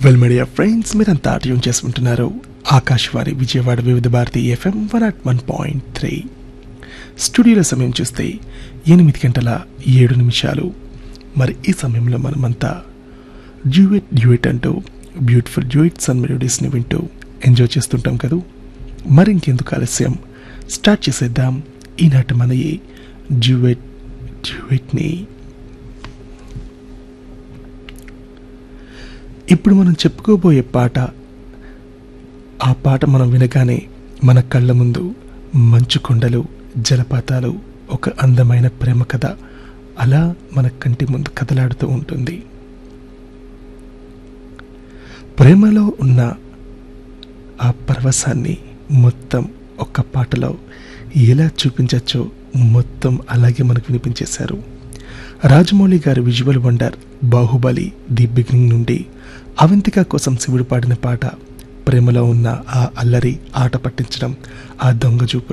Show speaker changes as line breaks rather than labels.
well మీడియా friends మీరంతా tune చేసుకుంటున్నారు Akashvani Vijayawada Vividh Bharati FM one at one point three స్టూడియోల సమయం చూస్తే ఎనిమిది గంటల ఏడు నిమిషాలు మరి ఈ సమయంలో మనమంతా డ్యూయట్ డ్యూయట్ అంటూ బ్యూటిఫుల్ డ్యూయిట్స్ అండ్ మెలోడీస్ని వింటూ ఎంజాయ్ చేస్తుంటాం కదూ మరి ఇంకెందుకు ఆలస్యం స్టార్ట్ చేసేద్దాం ఈనాటి మన ఈ డ్యూయట్ డ్యూయట్ని ఇప్పుడు మనం చెప్పుకోబోయే పాట ఆ పాట మనం వినగానే మన కళ్ళ ముందు మంచు కొండలు జలపాతాలు ఒక అందమైన ప్రేమ కథ అలా మన కంటి ముందు కదలాడుతూ ఉంటుంది ప్రేమలో ఉన్న ఆ పరవశాన్ని మొత్తం ఒక్క పాటలో ఎలా చూపించచ్చో మొత్తం అలాగే మనకు వినిపించేశారు రాజమౌళి గారి visual wonder Baahubali the beginning నుండి అవంతిక కోసం శివుడు పాడిన పాట ప్రేమలో ఉన్న ఆ అల్లరి ఆట పట్టించడం ఆ దొంగ చూపులు